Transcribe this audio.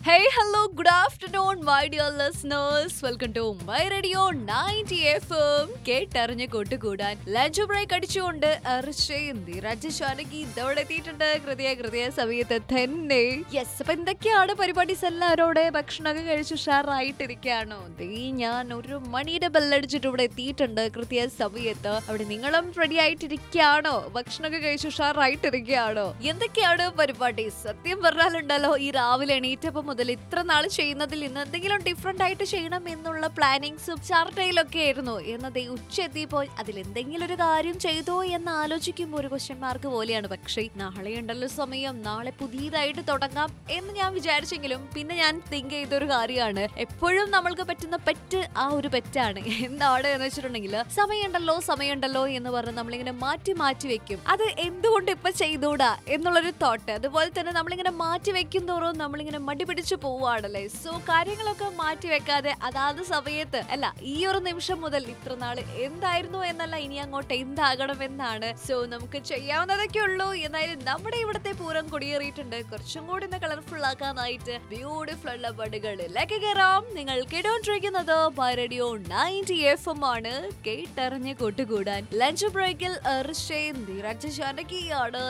Hey, hello, good afternoon, my dear listeners. Welcome to my radio 90 FM. കേട്ടറിഞ്ഞ് കൂട്ടുകൂടാൻ lunch break അടിച്ചുകൊണ്ട് അർഷയും രാജശാനകി ഇതോടെ എത്തിയിട്ടുണ്ട് കൃത്യ കൃത്യ സമയത്ത് തന്നെ യെസ് അപ്പൊ എന്തൊക്കെയാണ് പരിപാടീസ് എല്ലാവരോടെ ഭക്ഷണമൊക്കെ കഴിച്ച് ഉഷാറായിട്ടിരിക്കുകയാണോ ദേ ഞാൻ ഒരു മണിയുടെ ബെല്ലടിച്ചിട്ട് ഇവിടെ എത്തിയിട്ടുണ്ട് കൃത്യ സമയത്ത് അവിടെ നിങ്ങളും റെഡി ആയിട്ടിരിക്കുകയാണോ ഭക്ഷണമൊക്കെ കഴിച്ച് ഉഷാറായിട്ടിരിക്കുകയാണോ എന്തൊക്കെയാണ് പരിപാടി സത്യം പറഞ്ഞാലുണ്ടല്ലോ ഈ രാവിലെ എണീറ്റപ്പോ മുതൽ ഇത്ര നാൾ ചെയ്യുന്നതിൽ ഇന്ന് എന്തെങ്കിലും ഡിഫറെന്റ് ആയിട്ട് ചെയ്യണം എന്നുള്ള പ്ലാനിങ്സും ചാർട്ടയിലൊക്കെ ആയിരുന്നു എന്നത് ഉച്ച എത്തിയപ്പോൾ അതിൽ എന്തെങ്കിലും ഒരു കാര്യം ചെയ്തോ എന്ന് ആലോചിക്കുമ്പോൾ ഒരു ക്വസ്റ്റ്യൻ മാർക്ക് പോലെയാണ് പക്ഷേ നാളെ ഉണ്ടല്ലോ സമയം നാളെ പുതിയതായിട്ട് തുടങ്ങാം എന്ന് ഞാൻ വിചാരിച്ചെങ്കിലും പിന്നെ ഞാൻ തിങ്ക് ചെയ്തൊരു കാര്യമാണ് എപ്പോഴും നമ്മൾക്ക് പറ്റുന്ന പെറ്റ് ആ ഒരു പെറ്റാണ് എന്താണ് എന്ന് വെച്ചിട്ടുണ്ടെങ്കിൽ സമയമുണ്ടല്ലോ സമയമുണ്ടല്ലോ എന്ന് പറഞ്ഞ് നമ്മളിങ്ങനെ മാറ്റി മാറ്റി വെക്കും അത് എന്തുകൊണ്ട് ഇപ്പൊ ചെയ്തൂടാ എന്നുള്ളൊരു തോട്ട് അതുപോലെ തന്നെ നമ്മളിങ്ങനെ മാറ്റി വെക്കും തോറും നമ്മളിങ്ങനെ മടി പിടിച്ചു പോവാണല്ലേ സോ കാര്യങ്ങളൊക്കെ മാറ്റി വെക്കാതെ അതാത് സമയത്ത് അല്ല ഈ ഒരു നിമിഷം മുതൽ ഇത്ര നാള് എന്തായിരുന്നു എന്നല്ല ഇനി അങ്ങോട്ട് എന്താകണം എന്നാണ് സോ നമുക്ക് ചെയ്യാവുന്നതൊക്കെ ഉള്ളൂ എന്നാലും നമ്മുടെ ഇവിടുത്തെ പൂരം കൊടിയേറിയിട്ടുണ്ട് കുറച്ചും കൂടി ഒന്ന് കളർഫുൾ ആക്കാനായിട്ട് ബ്യൂട്ടിഫുൾ ഉള്ള പടുകളിലേക്ക് കയറാം നിങ്ങൾ കേട്ടോണ്ടിരിക്കുന്നത് റേഡിയോ നയൻറ്റി എഫ് എം ആണ് കേട്ടറിഞ്ഞ് കൂട്ടുകൂടാൻ ലഞ്ച് ബ്രേക്കിൽ ഋഷേന്ദ് രാജശാനകിയാണ്